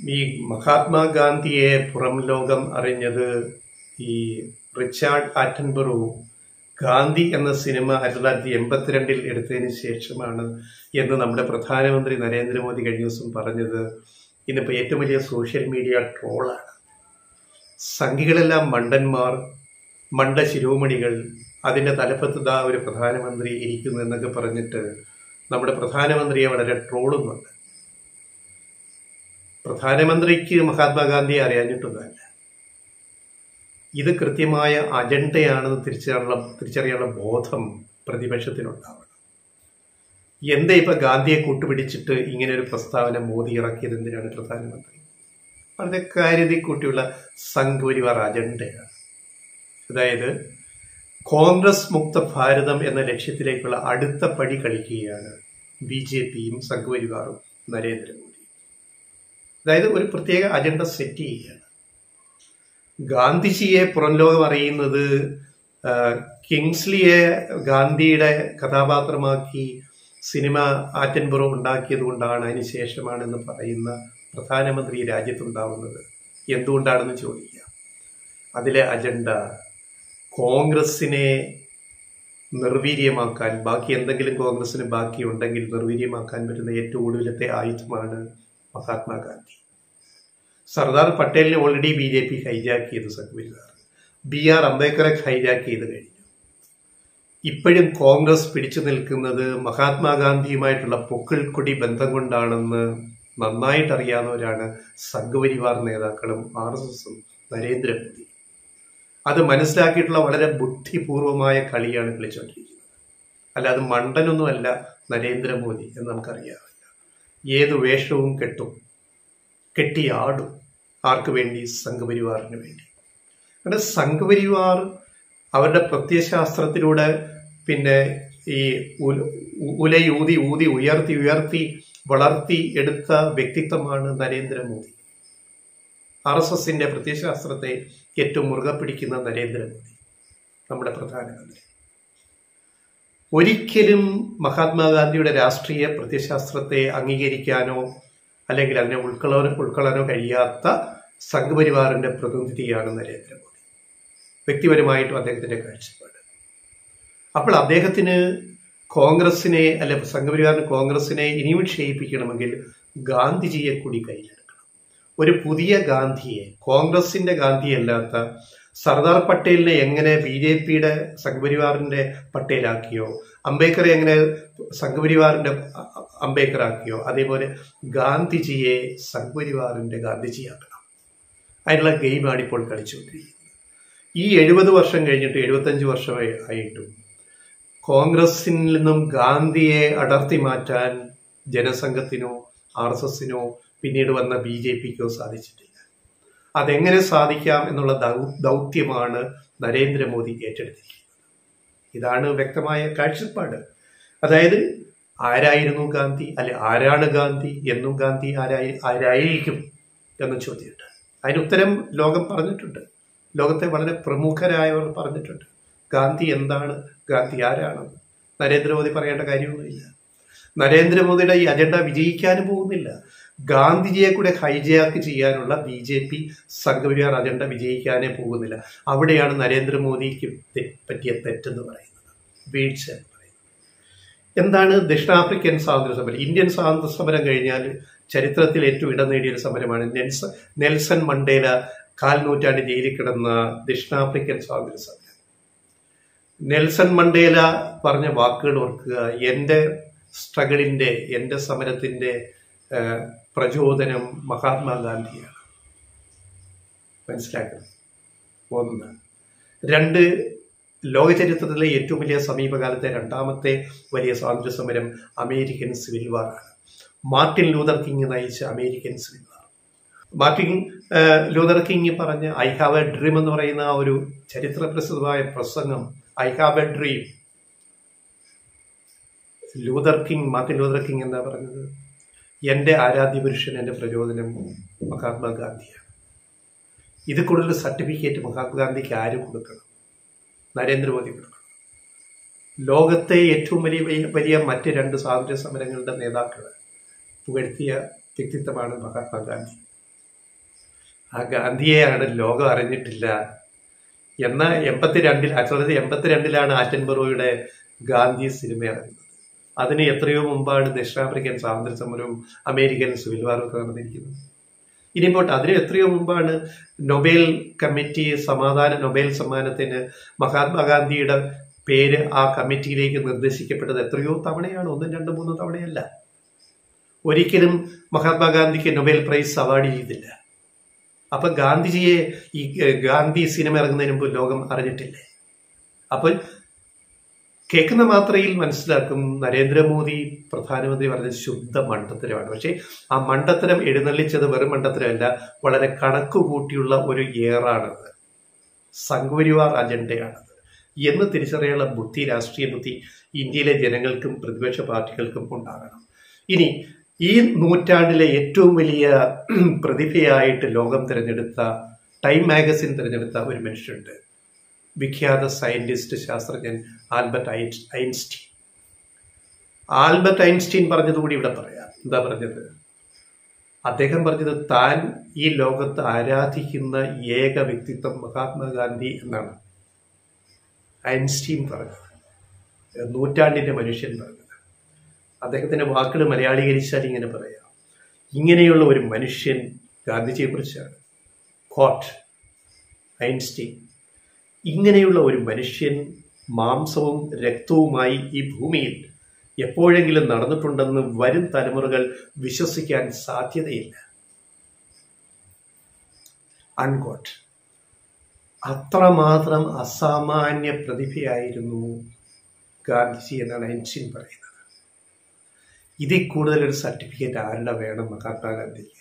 ഈ മഹാത്മാഗാന്ധിയെ പുറം ലോകം അറിഞ്ഞത് ഈ റിച്ചാർഡ് ആറ്റൻബറു ഗാന്ധി എന്ന സിനിമ ആയിരത്തി തൊള്ളായിരത്തി എൺപത്തിരണ്ടിൽ എടുത്തതിന് ശേഷമാണ് എന്ന് നമ്മുടെ പ്രധാനമന്ത്രി നരേന്ദ്രമോദി കഴിഞ്ഞ ദിവസം പറഞ്ഞത് ഇന്നിപ്പോൾ ഏറ്റവും വലിയ സോഷ്യൽ മീഡിയ ട്രോളാണ് സംഘികളെല്ലാം മണ്ടന്മാർ മണ്ട ശിരോമണികൾ അതിൻ്റെ തലപ്പത്ത് ദാ ഒരു പ്രധാനമന്ത്രി ഇരിക്കുന്നു എന്നൊക്കെ പറഞ്ഞിട്ട് നമ്മുടെ പ്രധാനമന്ത്രിയെ വളരെ ട്രോളുന്നുണ്ട് പ്രധാനമന്ത്രിക്ക് മഹാത്മാഗാന്ധിയെ അറിയാഞ്ഞിട്ടൊന്നുമല്ല ഇത് കൃത്യമായ അജണ്ടയാണെന്ന് തിരിച്ചറിയാനുള്ള തിരിച്ചറിയാനുള്ള ബോധം പ്രതിപക്ഷത്തിനുണ്ടാവണം എന്താ ഇപ്പൊ ഗാന്ധിയെ കൂട്ടുപിടിച്ചിട്ട് ഇങ്ങനെ ഒരു പ്രസ്താവന മോദി ഇറക്കിയത് എന്തിനാണ് പ്രധാനമന്ത്രി വളരെ കാര്യതി കൂട്ടിയുള്ള സംഘപരിവാർ അജണ്ടയാണ് അതായത് കോൺഗ്രസ് മുക്ത ഭാരതം എന്ന ലക്ഷ്യത്തിലേക്കുള്ള അടുത്ത പടി കളിക്കുകയാണ് ബി ജെ പിയും സംഘപരിവാറും നരേന്ദ്രമോദി അതായത് ഒരു പ്രത്യേക അജണ്ട സെറ്റ് ചെയ്യുകയാണ് ഗാന്ധിജിയെ പുറം ലോകം അറിയുന്നത് കിങ്സ്ലിയെ ഗാന്ധിയുടെ കഥാപാത്രമാക്കി സിനിമ ആറ്റൻബറോ ഉണ്ടാക്കിയത് കൊണ്ടാണ് അതിന് ശേഷമാണെന്ന് പറയുന്ന പ്രധാനമന്ത്രി രാജ്യത്തുണ്ടാവുന്നത് എന്തുകൊണ്ടാണെന്ന് ചോദിക്കാം അതിലെ അജണ്ട കോൺഗ്രസിനെ നിർവീര്യമാക്കാൻ ബാക്കി എന്തെങ്കിലും കോൺഗ്രസിന് ബാക്കിയുണ്ടെങ്കിൽ നിർവീര്യമാക്കാൻ പറ്റുന്ന ഏറ്റവും ഒടുവിലത്തെ ആയുധമാണ് മഹാത്മാഗാന്ധി സർദാർ പട്ടേലിനെ already B J P hijack ചെയ്തു സംഘപരിവാർ ബി ആർ അംബേദ്കറെ ഹൈജാക്ക് ചെയ്ത് കഴിഞ്ഞു ഇപ്പോഴും കോൺഗ്രസ് പിടിച്ചു നിൽക്കുന്നത് മഹാത്മാഗാന്ധിയുമായിട്ടുള്ള പൊക്കിൾക്കൊടി ബന്ധം കൊണ്ടാണെന്ന് നന്നായിട്ട് അറിയാവുന്നവരാണ് സംഘപരിവാർ നേതാക്കളും ആർ എസ് എസും നരേന്ദ്രമോദി അത് മനസ്സിലാക്കിയിട്ടുള്ള വളരെ ബുദ്ധിപൂർവമായ കളിയാണ് കളിച്ചുകൊണ്ടിരിക്കുന്നത് അല്ലാതെ മണ്ടനൊന്നുമല്ല നരേന്ദ്രമോദി എന്ന് നമുക്കറിയാവില്ല ഏത് വേഷവും കെട്ടും കെട്ടിയാടും ആർക്ക് വേണ്ടി സംഘപരിവാറിന് വേണ്ടി അവിടെ സംഘപരിവാർ അവരുടെ പ്രത്യയശാസ്ത്രത്തിലൂടെ പിന്നെ ഈ ഉലയൂതി ഊതി ഉയർത്തി ഉയർത്തി വളർത്തി എടുത്ത വ്യക്തിത്വമാണ് നരേന്ദ്രമോദി ആർ എസ് എസിന്റെ പ്രത്യയശാസ്ത്രത്തെ ഏറ്റവും മുറുകെ പിടിക്കുന്ന നരേന്ദ്രമോദി നമ്മുടെ പ്രധാനമന്ത്രി ഒരിക്കലും മഹാത്മാഗാന്ധിയുടെ രാഷ്ട്രീയ പ്രത്യയശാസ്ത്രത്തെ അംഗീകരിക്കാനോ അല്ലെങ്കിൽ അതിനെ ഉൾക്കൊള്ളാനോ ഉൾക്കൊള്ളാനോ കഴിയാത്ത സംഘപരിവാറിന്റെ പ്രതിനിധിയാണ് നരേന്ദ്രമോദി വ്യക്തിപരമായിട്ടും അദ്ദേഹത്തിന്റെ കാഴ്ചപ്പാട് അപ്പോൾ അദ്ദേഹത്തിന് കോൺഗ്രസിനെ അല്ലെ സംഘപരിവാറിന് കോൺഗ്രസിനെ ഇനിയും ക്ഷയിപ്പിക്കണമെങ്കിൽ ഗാന്ധിജിയെ കൂടി കയ്യിലെടുക്കണം ഒരു പുതിയ ഗാന്ധിയെ കോൺഗ്രസിന്റെ ഗാന്ധിയല്ലാത്ത സർദാർ പട്ടേലിനെ എങ്ങനെ ബി ജെ പിയുടെ സംഘപരിവാറിന്റെ പട്ടേലാക്കിയോ അംബേദ്കറെ എങ്ങനെ സംഘപരിവാറിന്റെ അംബേദ്കറാക്കിയോ അതേപോലെ ഗാന്ധിജിയെ സംഘപരിവാറിന്റെ ഗാന്ധിജിയാക്കണം അതിനുള്ള ഗെയിമാണ് ഇപ്പോൾ കളിച്ചുകൊണ്ടിരിക്കുന്നത് ഈ എഴുപത് വർഷം കഴിഞ്ഞിട്ട് എഴുപത്തഞ്ച് വർഷമായി ആയിട്ടും കോൺഗ്രസിൽ നിന്നും ഗാന്ധിയെ അടർത്തി മാറ്റാൻ ജനസംഘത്തിനോ ആർ എസ് എസിനോ പിന്നീട് വന്ന ബി ജെ പിക്കോ സാധിച്ചിട്ടില്ല അതെങ്ങനെ സാധിക്കാം എന്നുള്ള ദൗത്യമാണ് നരേന്ദ്രമോദി ഏറ്റെടുത്തിരിക്കുന്നത് ഇതാണ് വ്യക്തമായ കാഴ്ചപ്പാട് അതായത് ആരായിരുന്നു ഗാന്ധി അല്ലെ ആരാണ് ഗാന്ധി എന്നും ഗാന്ധി ആരായി ആരായിരിക്കും എന്ന ചോദ്യമുണ്ട് അതിന് ഉത്തരം ലോകം പറഞ്ഞിട്ടുണ്ട് ലോകത്തെ വളരെ പ്രമുഖരായവർ പറഞ്ഞിട്ടുണ്ട് ഗാന്ധി എന്താണ് ഗാന്ധി ആരാണെന്ന് നരേന്ദ്രമോദി പറയേണ്ട കാര്യമൊന്നുമില്ല നരേന്ദ്രമോദിയുടെ ഈ അജണ്ട വിജയിക്കാനും പോകുന്നില്ല ഗാന്ധിജിയെ കൂടെ ഹൈജാക്ക് ചെയ്യാനുള്ള B J P Sangh Parivar agenda വിജയിക്കാനേ പോകുന്നില്ല അവിടെയാണ് നരേന്ദ്രമോദിക്ക് പറ്റിയ തെറ്റെന്ന് പറയുന്നത് വീഴ്ച എന്ന് പറയുന്നത് എന്താണ് ദക്ഷിണാഫ്രിക്കൻ സ്വാതന്ത്ര്യ സമരം ഇന്ത്യൻ സ്വാതന്ത്ര്യ സമരം കഴിഞ്ഞാൽ ചരിത്രത്തിൽ ഏറ്റവും ഇടം നേടിയ ഒരു സമരമാണ് നെൽസൺ നെൽസൺ മണ്ടേല കാൽ നൂറ്റാണ്ട് ജയിലിൽ കിടന്ന ദക്ഷിണാഫ്രിക്കൻ സ്വാതന്ത്ര്യ സമരം നെൽസൺ മണ്ടേല പറഞ്ഞ വാക്കുകൾ ഓർക്കുക എൻ്റെ സ്ട്രഗിളിന്റെ എൻ്റെ സമരത്തിന്റെ പ്രചോദനം മഹാത്മാഗാന്ധിയാണ് മനസ്സിലാക്കണം ഒന്ന് രണ്ട് ലോക ചരിത്രത്തിലെ ഏറ്റവും വലിയ സമീപകാലത്തെ രണ്ടാമത്തെ വലിയ സ്വാതന്ത്ര്യ സമരം അമേരിക്കൻ സിവിൽ വാറാണ് മാർട്ടിൻ ലൂതർ കിങ് നയിച്ച American civil war Martin Luther King പറഞ്ഞ ഐ ഹാവ് എ ഡ്രീം എന്ന് പറയുന്ന ആ ഒരു ചരിത്ര പ്രസിദ്ധമായ പ്രസംഗം I have a dream Luther King Martin Luther King എന്താ പറഞ്ഞത് എൻ്റെ ആരാധ്യ പുരുഷൻ എൻ്റെ പ്രചോദനം മഹാത്മാഗാന്ധിയാണ് ഇത് കൂടുതൽ സർട്ടിഫിക്കറ്റ് മഹാത്മാഗാന്ധിക്ക് ആര് കൊടുക്കണം നരേന്ദ്രമോദി കൊടുക്കണം ലോകത്തെ ഏറ്റവും വലിയ വലിയ മറ്റ് രണ്ട് സ്വാതന്ത്ര്യ സമരങ്ങളുടെ നേതാക്കൾ പുകഴ്ത്തിയ വ്യക്തിത്വമാണ് മഹാത്മാഗാന്ധി ആ ഗാന്ധിയെയാണ് ലോകം അറിഞ്ഞിട്ടില്ല എന്ന എൺപത്തിരണ്ടിൽ ആയിരത്തി തൊള്ളായിരത്തി എൺപത്തിരണ്ടിലാണ് ആറ്റൻബറോയുടെ ഗാന്ധി സിനിമ ഇറങ്ങുന്നത് അതിന് എത്രയോ മുമ്പാണ് ദക്ഷിണാഫ്രിക്കൻ സ്വാതന്ത്ര്യ സമരവും അമേരിക്കൻ സിവിൽ വാറും ഒക്കെ നടന്നിരിക്കുന്നത് ഇനി പോട്ടെ അതിന് എത്രയോ മുമ്പാണ് നൊബേൽ കമ്മിറ്റി സമാധാന നൊബേൽ സമ്മാനത്തിന് മഹാത്മാഗാന്ധിയുടെ പേര് ആ കമ്മിറ്റിയിലേക്ക് നിർദ്ദേശിക്കപ്പെട്ടത് എത്രയോ തവണയാണ് ഒന്നും രണ്ടും മൂന്നും തവണയല്ല ഒരിക്കലും മഹാത്മാഗാന്ധിക്ക് നൊബേൽ പ്രൈസ് അവാർഡ് ചെയ്തില്ല അപ്പൊ ഗാന്ധിജിയെ ഈ ഗാന്ധി സിനിമ ഇറങ്ങുന്നതിന് മുമ്പ് ലോകം അറിഞ്ഞിട്ടില്ലേ അപ്പോൾ കേൾക്കുന്ന മാത്രയിൽ മനസ്സിലാക്കും നരേന്ദ്രമോദി പ്രധാനമന്ത്രി പറഞ്ഞത് ശുദ്ധ മണ്ടത്തരമാണ് പക്ഷേ ആ മണ്ടത്തരം എഴുന്നള്ളിച്ചത് വെറും മണ്ടത്തരമല്ല വളരെ കണക്ക് കൂട്ടിയുള്ള ഒരു ഏറാണത് സംഘപരിവാർ അജണ്ടയാണത് എന്ന് തിരിച്ചറിയാനുള്ള ബുദ്ധി രാഷ്ട്രീയ ബുദ്ധി ഇന്ത്യയിലെ ജനങ്ങൾക്കും പ്രതിപക്ഷ പാർട്ടികൾക്കും ഉണ്ടാകണം ഇനി ഈ നൂറ്റാണ്ടിലെ ഏറ്റവും വലിയ പ്രതിഭയായിട്ട് ലോകം തിരഞ്ഞെടുത്ത ടൈം മാഗസിൻ തിരഞ്ഞെടുത്ത ഒരു മനുഷ്യനുണ്ട് വിഖ്യാത സയന്റിസ്റ്റ് ശാസ്ത്രജ്ഞൻ ആൽബർട്ട് ഐൻസ്റ്റീൻ ആൽബർട്ട് ഐൻസ്റ്റീൻ പറഞ്ഞതുകൂടി ഇവിടെ പറയാം എന്താ പറഞ്ഞത് അദ്ദേഹം പറഞ്ഞത് താൻ ഈ ലോകത്ത് ആരാധിക്കുന്ന ഏക വ്യക്തിത്വം മഹാത്മാഗാന്ധി എന്നാണ് ഐൻസ്റ്റീൻ പറഞ്ഞത് നൂറ്റാണ്ടിന്റെ മനുഷ്യൻ പറഞ്ഞത് അദ്ദേഹത്തിന്റെ വാക്കുകൾ മലയാളീകരിച്ചാൽ ഇങ്ങനെ പറയാം ഇങ്ങനെയുള്ള ഒരു മനുഷ്യൻ ഗാന്ധിജിയെ കുറിച്ചാണ് കോട്ട് ഐൻസ്റ്റീൻ ഇങ്ങനെയുള്ള ഒരു മനുഷ്യൻ മാംസവും രക്തവുമായി ഈ ഭൂമിയിൽ എപ്പോഴെങ്കിലും നടന്നിട്ടുണ്ടെന്ന് വരും തലമുറകൾ വിശ്വസിക്കാൻ സാധ്യതയില്ല അൺകോട്ട് അത്രമാത്രം അസാമാന്യ പ്രതിഭയായിരുന്നു ഗാന്ധിജി എന്നാണ് ഐൻസ്റ്റീൻ പറയുന്നത് ഇതിൽ കൂടുതൽ ഒരു സർട്ടിഫിക്കറ്റ് ആരുടെ വേണം മഹാത്മാഗാന്ധിക്ക്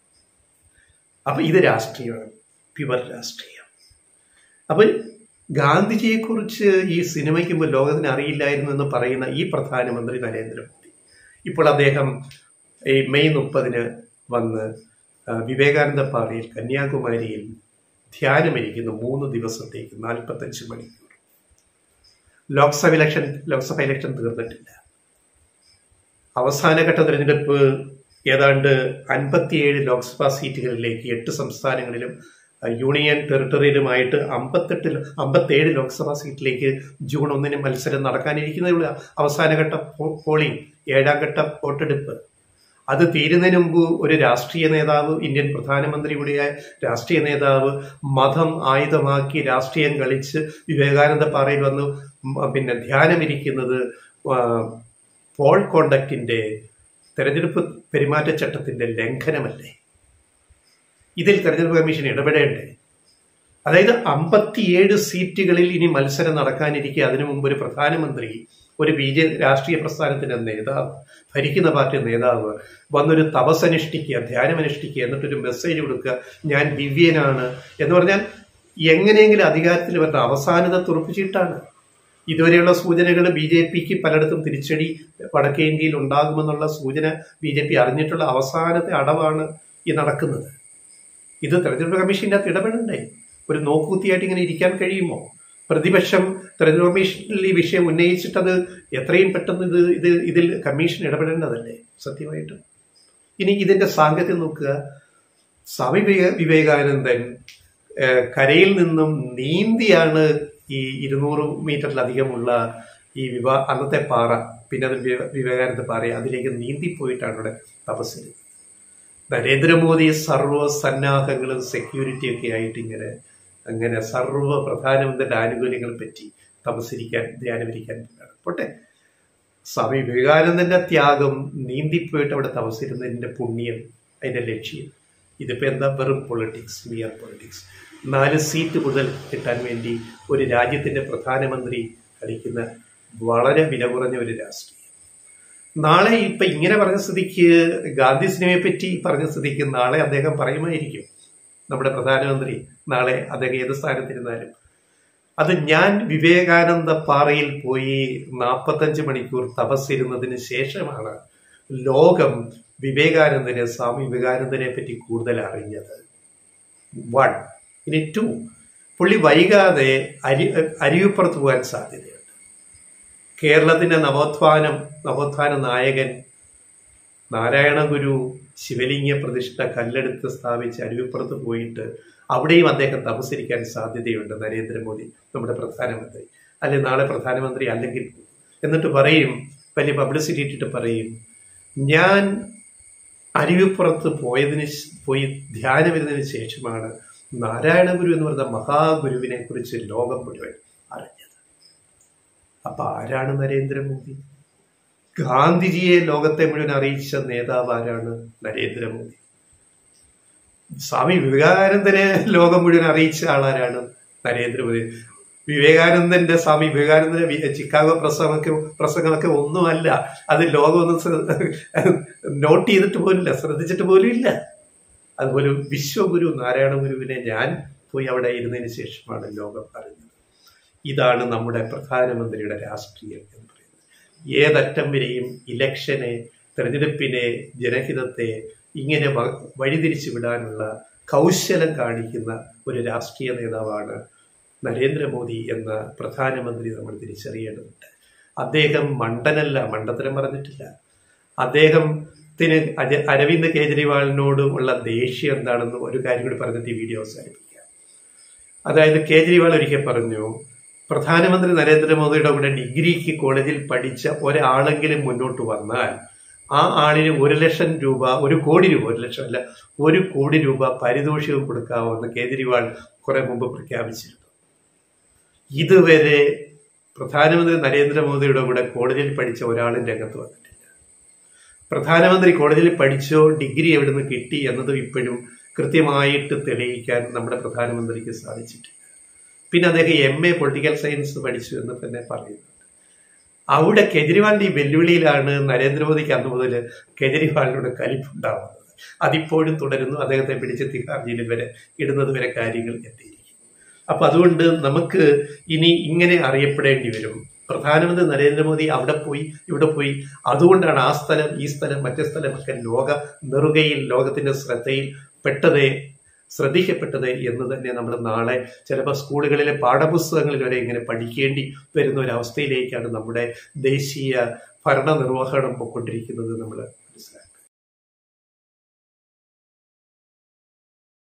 അപ്പൊ ഇത് രാഷ്ട്രീയമാണ് പ്യുവർ രാഷ്ട്രീയം അപ്പൊ ഗാന്ധിജിയെക്കുറിച്ച് ഈ സിനിമയ്ക്ക് മുമ്പ് ലോകത്തിന് അറിയില്ലായിരുന്നു എന്ന് പറയുന്ന ഈ പ്രധാനമന്ത്രി നരേന്ദ്രമോദി ഇപ്പോൾ അദ്ദേഹം ഈ മെയ് മുപ്പതിന് വന്ന് വിവേകാനന്ദ പാറയിൽ കന്യാകുമാരിയിൽ ധ്യാനമിരിക്കുന്നു മൂന്ന് ദിവസത്തേക്ക് നാൽപ്പത്തഞ്ച് മണിക്കൂർ ലോക്സഭ ഇലക്ഷൻ ലോക്സഭ ഇലക്ഷൻ തീർന്നിട്ടില്ല അവസാനഘട്ട തെരഞ്ഞെടുപ്പ് ഏതാണ്ട് അൻപത്തിയേഴ് ലോക്സഭാ സീറ്റുകളിലേക്ക് എട്ട് സംസ്ഥാനങ്ങളിലും യൂണിയൻ ടെറിട്ടറിയിലുമായിട്ട് അമ്പത്തെട്ട് അമ്പത്തേഴ് ലോക്സഭാ സീറ്റിലേക്ക് ജൂൺ ഒന്നിന് മത്സരം നടക്കാനിരിക്കുന്നതിനുള്ള അവസാനഘട്ട പോളിംഗ് ഏഴാം ഘട്ട വോട്ടെടുപ്പ് അത് തീരുന്നതിന് മുമ്പ് ഒരു രാഷ്ട്രീയ നേതാവ് ഇന്ത്യൻ പ്രധാനമന്ത്രിയുടെ രാഷ്ട്രീയ നേതാവ് മതം ആയുധമാക്കി രാഷ്ട്രീയം കളിച്ച് വിവേകാനന്ദ പാറയിൽ വന്ന് പിന്നെ ധ്യാനമിരിക്കുന്നത് പോൾ കോണ്ടക്റ്റിന്റെ തെരഞ്ഞെടുപ്പ് പെരുമാറ്റച്ചട്ടത്തിന്റെ ലംഘനമല്ലേ ഇതിൽ തെരഞ്ഞെടുപ്പ് കമ്മീഷൻ ഇടപെടേണ്ടേ അതായത് അമ്പത്തിയേഴ് സീറ്റുകളിൽ ഇനി മത്സരം നടക്കാനിരിക്കെ അതിനു മുമ്പ് ഒരു പ്രധാനമന്ത്രി ഒരു ബി ജെ രാഷ്ട്രീയ പ്രസ്ഥാനത്തിന്റെ നേതാവ് ഭരിക്കുന്ന പാർട്ടി നേതാവ് വന്നൊരു തപസ്സനുഷ്ഠിക്കുക ധ്യാനമനുഷ്ഠിക്കുക എന്നിട്ടൊരു മെസ്സേജ് കൊടുക്കുക ഞാൻ ദിവ്യനാണ് എന്ന് പറഞ്ഞാൽ എങ്ങനെയെങ്കിലും അധികാരത്തിൽ വരുന്ന അവസാനത തുറപ്പിച്ചിട്ടാണ് ഇതുവരെയുള്ള സൂചനകൾ ബി ജെ പിക്ക് പലയിടത്തും തിരിച്ചടി വടക്കേ ഇന്ത്യയിൽ ഉണ്ടാകുമെന്നുള്ള സൂചന ബി ജെ പി അറിഞ്ഞിട്ടുള്ള അവസാനത്തെ അടവാണ് ഈ നടക്കുന്നത് ഇത് തെരഞ്ഞെടുപ്പ് കമ്മീഷൻ്റെ അകത്ത് ഇടപെടണ്ടേ ഒരു നോക്കുകുത്തിയായിട്ട് ഇങ്ങനെ ഇരിക്കാൻ കഴിയുമോ പ്രതിപക്ഷം തെരഞ്ഞെടുപ്പ് കമ്മീഷനിൽ ഈ വിഷയം ഉന്നയിച്ചിട്ടത് എത്രയും പെട്ടെന്ന് ഇത് ഇത് ഇതിൽ കമ്മീഷൻ ഇടപെടേണ്ടതല്ലേ സത്യമായിട്ടും ഇനി ഇതിന്റെ സാങ്കത്യം നോക്കുക സ്വാമി വിവേകാനന്ദൻ കരയിൽ നിന്നും നീന്തിയാണ് ഈ ഇരുന്നൂറ് മീറ്ററിലധികമുള്ള ഈ വിവാ അന്നത്തെ പാറ പിന്നെ അത് വിവേകാനന്ദ പാറ അതിലേക്ക് നീന്തിപ്പോയിട്ടാണ് ഇവിടെ തപസ്സിരുന്നത് നരേന്ദ്രമോദി സർവ്വ സന്നാഹങ്ങളും സെക്യൂരിറ്റിയും ഒക്കെ ആയിട്ട് ഇങ്ങനെ അങ്ങനെ സർവ്വ പ്രധാനമന്ത്രിയുടെ ആനുകൂല്യങ്ങളെ പറ്റി തപസ്സിരിക്കാൻ ധ്യാനമിരിക്കാൻ പോട്ടെ സ്വാമി വിവേകാനന്ദന്റെ ത്യാഗം നീന്തിപ്പോയിട്ട് അവിടെ തപസ്സിരുന്നതിന്റെ പുണ്യം അതിന്റെ ലക്ഷ്യം ഇതിപ്പോ എന്താ വെറും പൊളിറ്റിക്സ് മിയർ പൊളിറ്റിക്സ് നാല് സീറ്റ് മുതൽ കിട്ടാൻ വേണ്ടി ഒരു രാജ്യത്തിന്റെ പ്രധാനമന്ത്രി കളിക്കുന്ന വളരെ വില കുറഞ്ഞ ഒരു രാഷ്ട്രീയം നാളെ ഇപ്പൊ ഇങ്ങനെ പറഞ്ഞ സ്ഥിതിക്ക് ഗാന്ധി സിനിമയെ പറ്റി പറഞ്ഞ സ്ഥിതിക്ക് നാളെ അദ്ദേഹം പറയുമായിരിക്കും നമ്മുടെ പ്രധാനമന്ത്രി നാളെ അദ്ദേഹം ഏത് സ്ഥാനത്തിരുന്നാലും അത് ഞാൻ വിവേകാനന്ദ പാറയിൽ പോയി നാൽപ്പത്തഞ്ച് മണിക്കൂർ തപസ്സിരുന്നതിന് ശേഷമാണ് ലോകം വിവേകാനന്ദനെ സ്വാമി വിവേകാനന്ദനെ പറ്റി കൂടുതൽ അറിഞ്ഞത് വൺ ഇനി ടു പുള്ളി വൈകാതെ അരി അരിവിപ്പുറത്ത് പോകാൻ സാധ്യതയുണ്ട് കേരളത്തിന്റെ നവോത്ഥാനം നവോത്ഥാന നായകൻ നാരായണ ഗുരു ശിവലിംഗ പ്രതിഷ്ഠ കല്ലെടുത്ത് സ്ഥാപിച്ച് അരുവിപ്പുറത്ത് പോയിട്ട് അവിടെയും അദ്ദേഹം തപസ്സരിക്കാൻ സാധ്യതയുണ്ട് നരേന്ദ്രമോദി നമ്മുടെ പ്രധാനമന്ത്രി അല്ലെങ്കിൽ നാളെ പ്രധാനമന്ത്രി അല്ലെങ്കിൽ എന്നിട്ട് പറയും വലിയ പബ്ലിസിറ്റി ഇട്ടിട്ട് പറയും ഞാൻ അരുവിപ്പുറത്ത് പോയതിന് ശ്- പോയി ധ്യാനമിരുന്നതിന് ശേഷമാണ് നാരായണ ഗുരു എന്ന് പറയുന്ന മഹാഗുരുവിനെ കുറിച്ച് ലോകം മുഴുവൻ അറിഞ്ഞത് അപ്പൊ ആരാണ് നരേന്ദ്രമോദി ഗാന്ധിജിയെ ലോകത്തെ മുഴുവൻ അറിയിച്ച നേതാവ് ആരാണ് നരേന്ദ്രമോദി സ്വാമി വിവേകാനന്ദനെ ലോകം മുഴുവൻ അറിയിച്ച ആളാരാണ് നരേന്ദ്രമോദി വിവേകാനന്ദന്റെ സ്വാമി വിവേകാനന്ദന്റെ വി- ചിക്കാഗോ പ്രസംഗമൊക്കെ പ്രസംഗമൊക്കെ ഒന്നുമല്ല അത് ലോകമൊന്നും ശ്ര- നോട്ട് ചെയ്തിട്ട് പോലില്ല ശ്രദ്ധിച്ചിട്ട് പോലും ഇല്ല അതുപോലെ വിശ്വഗുരു നാരായണ ഗുരുവിനെ ഞാൻ പോയി അവിടെ ഇരുന്നതിന് ശേഷമാണ് ലോകം അറിഞ്ഞത് ഇതാണ് നമ്മുടെ പ്രധാനമന്ത്രിയുടെ രാഷ്ട്രീയം എന്ന് പറയുന്നത് ഏതറ്റം വരെയും ഇലക്ഷനെ തെരഞ്ഞെടുപ്പിനെ ജനഹിതത്തെ ഇങ്ങനെ വ- വഴിതിരിച്ചു വിടാനുള്ള കൗശലം കാണിക്കുന്ന ഒരു രാഷ്ട്രീയ നേതാവാണ് നരേന്ദ്രമോദി എന്ന പ്രധാനമന്ത്രി നമ്മൾ തിരിച്ചറിയേണ്ടതുണ്ട് അദ്ദേഹം മണ്ടനല്ല മണ്ടത്തരം പറഞ്ഞിട്ടില്ല അദ്ദേഹത്തിന് അര- അരവിന്ദ് കേജ്രിവാളിനോടും ഉള്ള ദേഷ്യം എന്താണെന്ന് ഒരു കാര്യം കൂടി പറഞ്ഞിട്ട് ഈ വീഡിയോ അവസാനിപ്പിക്കാം അതായത് കേജ്രിവാൾ ഒരിക്കൽ പറഞ്ഞു പ്രധാനമന്ത്രി നരേന്ദ്രമോദിയുടെ കൂടെ ഡിഗ്രിക്ക് കോളേജിൽ പഠിച്ച ഒരാളെങ്കിലും മുന്നോട്ട് വന്നാൽ ആ ആളിന് ഒരു ലക്ഷം രൂപ ഒരു കോടി രൂപ ഒരു ലക്ഷം അല്ല ഒരു കോടി രൂപ പാരിതോഷികം കൊടുക്കാമെന്ന് കേജ്രിവാൾ കുറെ മുമ്പ് പ്രഖ്യാപിച്ചിരുന്നു ഇതുവരെ പ്രധാനമന്ത്രി നരേന്ദ്രമോദിയുടെ കൂടെ കോളേജിൽ പഠിച്ച ഒരാളും രംഗത്ത് വന്നിട്ടില്ല പ്രധാനമന്ത്രി കോളേജിൽ പഠിച്ചോ ഡിഗ്രി എവിടുന്ന് കിട്ടി എന്നതും ഇപ്പോഴും കൃത്യമായിട്ട് തെളിയിക്കാൻ നമ്മുടെ പ്രധാനമന്ത്രിക്ക് സാധിച്ചിട്ടില്ല പിന്നെ അദ്ദേഹം എം എ പൊളിറ്റിക്കൽ സയൻസ് പഠിച്ചു എന്ന് തന്നെ പറയുന്നുണ്ട് അവിടെ കെജ്രിവാളിന്റെ ഈ വെല്ലുവിളിയിലാണ് നരേന്ദ്രമോദിക്ക് അന്ന് മുതൽ കെജ്രിവാളിനോട് കലിപ്പുണ്ടാവുന്നത് അതിപ്പോഴും തുടരുന്നു അദ്ദേഹത്തെ പിടിച്ച് തിഹാർ ജയിലിൽ വരെ ഇടുന്നത് വരെ കാര്യങ്ങൾ എത്തിയിരിക്കും അപ്പൊ അതുകൊണ്ട് നമുക്ക് ഇനി ഇങ്ങനെ അറിയപ്പെടേണ്ടി വരും പ്രധാനമന്ത്രി നരേന്ദ്രമോദി അവിടെ പോയി ഇവിടെ പോയി അതുകൊണ്ടാണ് ആ സ്ഥലം ഈ സ്ഥലം മറ്റേ സ്ഥലമൊക്കെ ലോക നെറുകയിൽ ലോകത്തിന്റെ ശ്രദ്ധയിൽ പെട്ടത് ശ്രദ്ധിക്കപ്പെട്ടത് എന്ന് തന്നെ നമ്മൾ നാളെ ചിലപ്പോൾ സ്കൂളുകളിലെ പാഠപുസ്തകങ്ങളിൽ വരെ ഇങ്ങനെ പഠിക്കേണ്ടി വരുന്ന ഒരു അവസ്ഥയിലേക്കാണ് നമ്മുടെ ദേശീയ ഭരണ നിർവഹണം പോയിക്കൊണ്ടിരിക്കുന്നത് നമ്മൾ മനസ്സിലാക്കുക